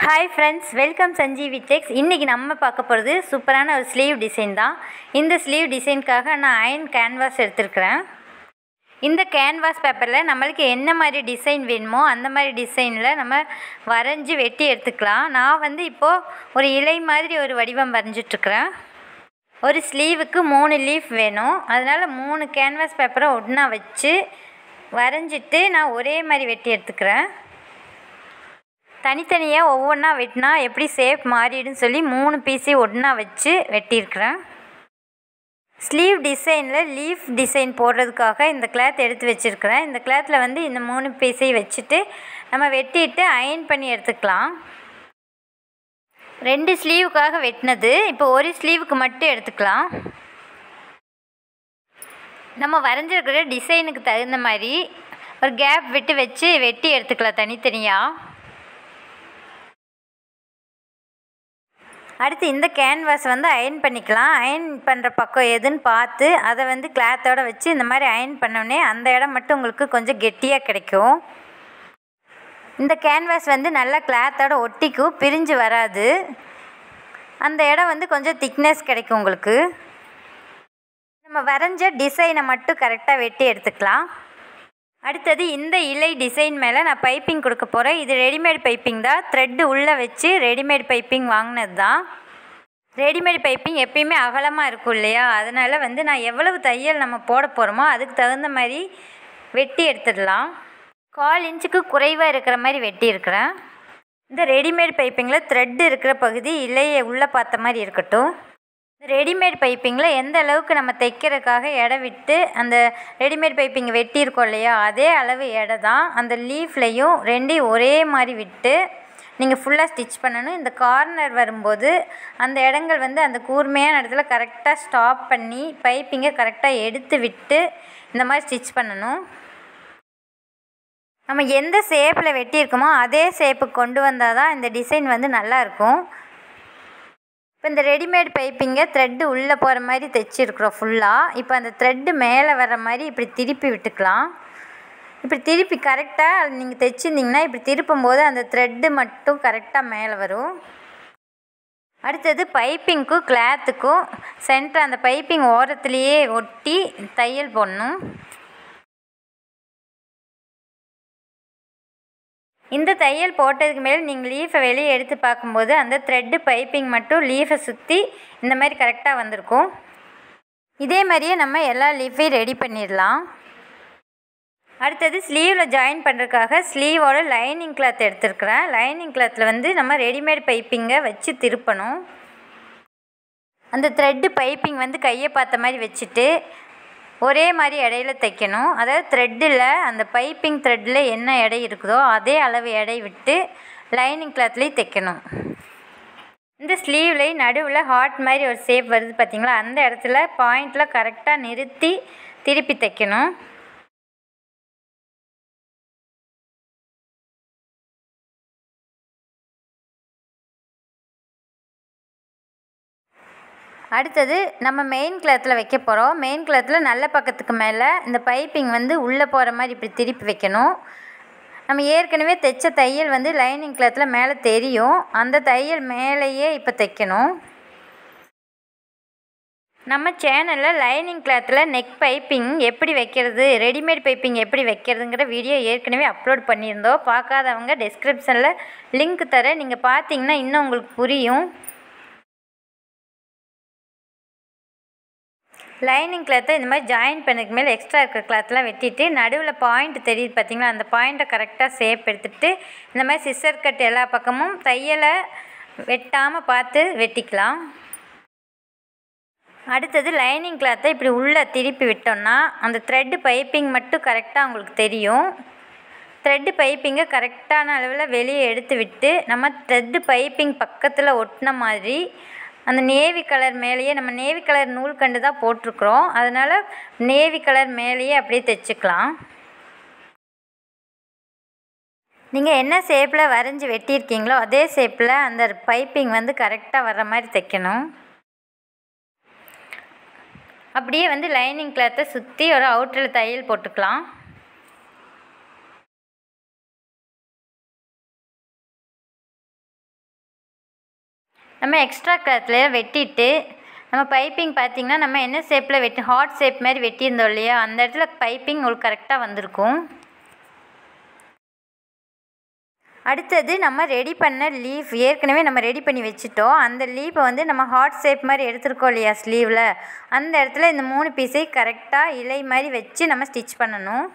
hi friends welcome Sanjeevi techs இன்றைக்கி நம்ம பார்க்க போகிறது சூப்பரான ஒரு ஸ்லீவ் டிசைன் தான் இந்த ஸ்லீவ் டிசைனுக்காக நான் அயன் கேன்வாஸ் எடுத்திருக்கிறேன் இந்த கேன்வாஸ் பேப்பரில் நம்மளுக்கு என்ன மாதிரி டிசைன் வேணுமோ அந்த மாதிரி டிசைனில் நம்ம வரைஞ்சி வெட்டி எடுத்துக்கலாம் நான் வந்து இப்போது ஒரு இலை மாதிரி ஒரு வடிவம் வரைஞ்சிட்ருக்கிறேன் ஒரு ஸ்லீவுக்கு மூணு லீஃப் வேணும் அதனால் மூணு கேன்வாஸ் பேப்பரை ஒன்றா வச்சு வரைஞ்சிட்டு நான் ஒரே மாதிரி வெட்டி எடுத்துக்கிறேன் தனித்தனியாக ஒவ்வொன்றா வெட்டினா எப்படி ஷேப் மாறிடுன்னு சொல்லி மூணு பீஸையும் ஒன்றா வச்சு வெட்டியிருக்கிறேன் ஸ்லீவ் டிசைனில் லீஃப் டிசைன் போடுறதுக்காக இந்த கிளாத் எடுத்து வச்சுருக்கிறேன் இந்த கிளாத்தில் வந்து இந்த மூணு பீஸையும் வச்சுட்டு நம்ம வெட்டிட்டு அயன் பண்ணி எடுத்துக்கலாம் ரெண்டு ஸ்லீவுக்காக வெட்டினது இப்போ ஒரு ஸ்லீவுக்கு மட்டும் எடுத்துக்கலாம் நம்ம வரைஞ்சிருக்கிற டிசைனுக்கு தகுந்த மாதிரி ஒரு கேப் விட்டு வச்சு வெட்டி எடுத்துக்கலாம் தனித்தனியாக அடுத்து இந்த கேன்வாஸ் வந்து அயன் பண்ணிக்கலாம் அயன் பண்ணுற பக்கம் எதுன்னு பார்த்து அதை வந்து கிளாத்தோட வச்சு இந்த மாதிரி அயன் பண்ணோடனே அந்த இடம் மட்டும் உங்களுக்கு கொஞ்சம் கெட்டியாக கிடைக்கும் இந்த கேன்வாஸ் வந்து நல்லா கிளாத்தோட ஒட்டிக்கும் பிரிஞ்சு வராது அந்த இடம் வந்து கொஞ்சம் திக்னஸ் கிடைக்கும் உங்களுக்கு நம்ம வரைஞ்ச டிசைனை மட்டும் கரெக்டாக வெட்டி எடுத்துக்கலாம் அடுத்தது இந்த இலை டிசைன் மேலே நான் பைப்பிங் கொடுக்க போகிறேன் இது ரெடிமேட் பைப்பிங் தான் த்ரெட்டு உள்ளே வச்சு ரெடிமேட் பைப்பிங் வாங்கினது தான் ரெடிமேட் பைப்பிங் எப்பயுமே அகலமாக இருக்கும் இல்லையா அதனால் வந்து நான் எவ்வளவு தையல் நம்ம போட போகிறோமோ அதுக்கு தகுந்த மாதிரி வெட்டி எடுத்துடலாம் கால் இன்ச்சுக்கு குறைவாக இருக்கிற மாதிரி வெட்டி இருக்கிறேன் இந்த ரெடிமேட் பைப்பிங்கில் த்ரெட் இருக்கிற பகுதி இலையை உள்ளே பார்த்த மாதிரி இருக்கட்டும் ரெடிமேட் பைப்பிங்கில் எந்த அளவுக்கு நம்ம தைக்கிறதுக்காக எடை விட்டு அந்த ரெடிமேட் பைப்பிங் வெட்டியிருக்கோம் இல்லையா அதே அளவு எடை தான் அந்த லீஃப்லையும் ரெண்டையும் ஒரே மாதிரி விட்டு நீங்கள் ஃபுல்லாக ஸ்டிச் பண்ணணும் இந்த கார்னர் வரும்போது அந்த இடங்கள் வந்து அந்த கூர்மையான இடத்துல கரெக்டாக ஸ்டாப் பண்ணி பைப்பிங்கை கரெக்டாக எடுத்து விட்டு இந்த மாதிரி ஸ்டிச் பண்ணணும் நம்ம எந்த ஷேப்பில் வெட்டியிருக்கோமோ அதே ஷேப்புக்கு கொண்டு வந்தால் தான் இந்த டிசைன் வந்து நல்லாயிருக்கும் இப்போ இந்த ரெடிமேட் பைப்பிங்கை த்ரெட்டு உள்ளே போகிற மாதிரி தைச்சிருக்குறோம் ஃபுல்லாக இப்போ அந்த த்ரெட்டு மேலே வர்ற மாதிரி இப்படி திருப்பி விட்டுக்கலாம் இப்படி திருப்பி கரெக்டாக நீங்கள் தைச்சிருந்தீங்கன்னா இப்படி திருப்பும் போது அந்த த்ரெட்டு மட்டும் கரெக்டாக மேலே வரும் அடுத்தது பைப்பிங்க்கும் கிளாத்துக்கும் சென்டர் அந்த பைப்பிங் ஓரத்துலேயே ஒட்டி தையல் போடணும் இந்த தையல் போட்டதுக்கு மேலே நீங்கள் லீஃபை வெளியே எடுத்து பார்க்கும்போது அந்த த்ரெட்டு பைப்பிங் மட்டும் லீஃபை சுற்றி இந்த மாதிரி கரெக்டாக வந்திருக்கும் இதே மாதிரியே நம்ம எல்லா லீஃபையும் ரெடி பண்ணிடலாம் அடுத்தது ஸ்லீவில் ஜாயின் பண்ணுறதுக்காக ஸ்லீவோட லைனிங் கிளாத் எடுத்துருக்குறேன் லைனிங் கிளாத்தில் வந்து நம்ம ரெடிமேட் பைப்பிங்கை வச்சு திருப்பணும் அந்த த்ரெட்டு பைப்பிங் வந்து கையை பார்த்த மாதிரி வச்சுட்டு ஒரே மாதிரி இடையில தைக்கணும் அதாவது த்ரெட்டில் அந்த பைப்பிங் த்ரெட்டில் என்ன எடை இருக்குதோ அதே அளவு எடை விட்டு லைனிங் கிளாத்லேயும் தைக்கணும் இந்த ஸ்லீவ்லேயும் நடுவில் ஹார்ட் மாதிரி ஒரு ஷேப் வருது பார்த்திங்களா அந்த இடத்துல பாயிண்டில் கரெக்டாக நிறுத்தி திருப்பி தைக்கணும் அடுத்தது நம்ம மெயின் கிளாத்தில் வைக்க போகிறோம் மெயின் கிளாத்தில் நல்ல பக்கத்துக்கு மேலே இந்த பைப்பிங் வந்து உள்ளே போகிற மாதிரி இப்படி திருப்பி வைக்கணும் நம்ம ஏற்கனவே தைச்ச தையல் வந்து லைனிங் கிளாத்தில் மேலே தெரியும் அந்த தையல் மேலேயே இப்போ தைக்கணும் நம்ம சேனலில் லைனிங் கிளாத்தில் நெக் பைப்பிங் எப்படி வைக்கிறது ரெடிமேட் பைப்பிங் எப்படி வைக்கிறதுங்கிற வீடியோ ஏற்கனவே அப்லோட் பண்ணியிருந்தோம் பார்க்காதவங்க டிஸ்கிரிப்ஷனில் லிங்க் தரேன் நீங்கள் பார்த்தீங்கன்னா இன்னும் உங்களுக்கு புரியும் லைனிங் கிளாத்தை இந்த மாதிரி ஜாயின் பண்ணதுக்கு மேலே எக்ஸ்ட்ரா இருக்கிற கிளாத்லாம் வெட்டிட்டு நடுவில் பாயிண்ட் தெரியுது பார்த்தீங்களா அந்த பாயிண்ட்டை கரெக்டாக ஷேப் எடுத்துகிட்டு இந்த மாதிரி சிசர் கட் எல்லா பக்கமும் தையலை வெட்டாமல் பார்த்து வெட்டிக்கலாம் அடுத்தது லைனிங் கிளாத்தை இப்படி உள்ளே திருப்பி விட்டோம்னா அந்த த்ரெட்டு பைப்பிங் மட்டும் கரெக்டாக உங்களுக்கு தெரியும் த்ரெட்டு பைப்பிங்கை கரெக்டான அளவில் வெளியே எடுத்து விட்டு நம்ம த்ரெட்டு பைப்பிங் பக்கத்தில் ஒட்டின மாதிரி அந்த நேவி கலர் மேலேயே நம்ம நேவி கலர் நூல் கண்டு தான் போட்டிருக்குறோம் அதனால் நேவி கலர் மேலேயே அப்படியே தைச்சிக்கலாம் நீங்கள் என்ன ஷேப்பில் வரைஞ்சி வெட்டியிருக்கீங்களோ அதே ஷேப்பில் அந்த பைப்பிங் வந்து கரெக்டாக வர்ற மாதிரி தைக்கணும் அப்படியே வந்து லைனிங் கிளாத்தை சுற்றி ஒரு அவுட்டரில் தையல் போட்டுக்கலாம் நம்ம எக்ஸ்ட்ரா கிளாத்தில் வெட்டிட்டு நம்ம பைப்பிங் பார்த்திங்கன்னா நம்ம என்ன ஷேப்பில் வெட்டி ஹார்ட் ஷேப் மாதிரி வெட்டியிருந்தோம் இல்லையா அந்த இடத்துல பைப்பிங் உங்களுக்கு கரெக்டாக வந்திருக்கும் அடுத்தது நம்ம ரெடி பண்ண லீஃப் ஏற்கனவே நம்ம ரெடி பண்ணி வச்சுட்டோம் அந்த லீஃபை வந்து நம்ம ஹார்ட் ஷேப் மாதிரி எடுத்துருக்கோம் இல்லையா ஸ்லீவில் அந்த இடத்துல இந்த மூணு பீஸையும் கரெக்டாக இலை மாதிரி வச்சு நம்ம ஸ்டிச் பண்ணணும்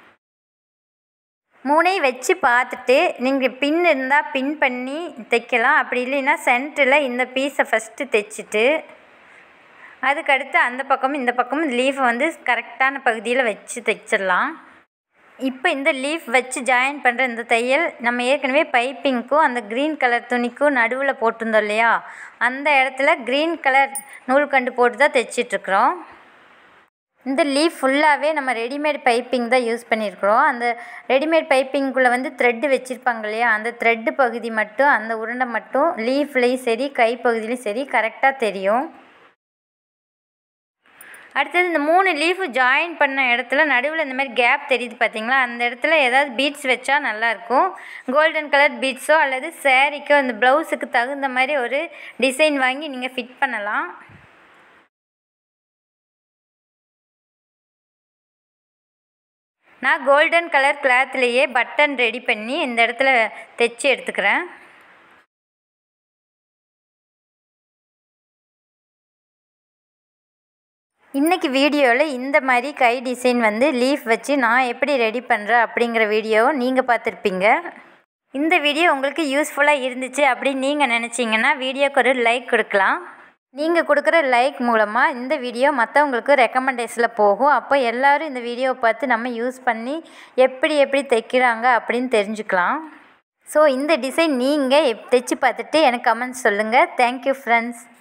மூணையும் வச்சு பார்த்துட்டு நீங்கள் பின் இருந்தால் பின் பண்ணி தைக்கலாம் அப்படி இல்லைன்னா சென்டரில் இந்த பீஸை ஃபஸ்ட்டு தைச்சிட்டு அதுக்கடுத்து அந்த பக்கமும் இந்த பக்கமும் லீஃபை வந்து கரெக்டான பகுதியில் வச்சு தைச்சிடலாம் இப்போ இந்த லீஃப் வச்சு ஜாயின் பண்ணுற இந்த தையல் நம்ம ஏற்கனவே பைப்பிங்க்கும் அந்த க்ரீன் கலர் துணிக்கும் நடுவில் போட்டிருந்தோம் இல்லையா அந்த இடத்துல க்ரீன் கலர் நூல்கண்டு போட்டு தான் தைச்சிட்ருக்குறோம் இந்த லீஃப் ஃபுல்லாகவே நம்ம ரெடிமேட் பைப்பிங் தான் யூஸ் பண்ணியிருக்கிறோம் அந்த ரெடிமேட் பைப்பிங்குள்ளே வந்து த்ரெட்டு வச்சுருப்பாங்க இல்லையா அந்த த்ரெட்டு பகுதி மட்டும் அந்த உருண்டை மட்டும் லீஃப்லேயும் சரி கை பகுதியிலையும் சரி கரெக்டாக தெரியும் அடுத்தது இந்த மூணு லீஃபு ஜாயின் பண்ண இடத்துல நடுவில் இந்த மாதிரி கேப் தெரியுது பார்த்தீங்களா அந்த இடத்துல ஏதாவது பீட்ஸ் வச்சா நல்லாயிருக்கும் கோல்டன் கலர் பீட்ஸோ அல்லது சேரீக்கோ அந்த ப்ளவுஸுக்கு தகுந்த மாதிரி ஒரு டிசைன் வாங்கி நீங்கள் ஃபிட் பண்ணலாம் நான் கோல்டன் கலர் கிளாத்லேயே பட்டன் ரெடி பண்ணி இந்த இடத்துல தைச்சி எடுத்துக்கிறேன் இன்றைக்கி வீடியோவில் இந்த மாதிரி கை டிசைன் வந்து லீஃப் வச்சு நான் எப்படி ரெடி பண்ணுறேன் அப்படிங்கிற வீடியோவை நீங்கள் பார்த்துருப்பீங்க இந்த வீடியோ உங்களுக்கு யூஸ்ஃபுல்லாக இருந்துச்சு அப்படின்னு நீங்கள் நினச்சிங்கன்னா வீடியோக்கு ஒரு லைக் கொடுக்கலாம் நீங்கள் கொடுக்குற லைக் மூலமாக இந்த வீடியோ மற்றவங்களுக்கு ரெக்கமெண்டேஷனில் போகும் அப்போ எல்லோரும் இந்த வீடியோவை பார்த்து நம்ம யூஸ் பண்ணி எப்படி எப்படி தைக்கிறாங்க அப்படின்னு தெரிஞ்சுக்கலாம் ஸோ இந்த டிசைன் நீங்கள் தைச்சு பார்த்துட்டு எனக்கு கமெண்ட்ஸ் சொல்லுங்கள் தேங்க்யூ ஃப்ரெண்ட்ஸ்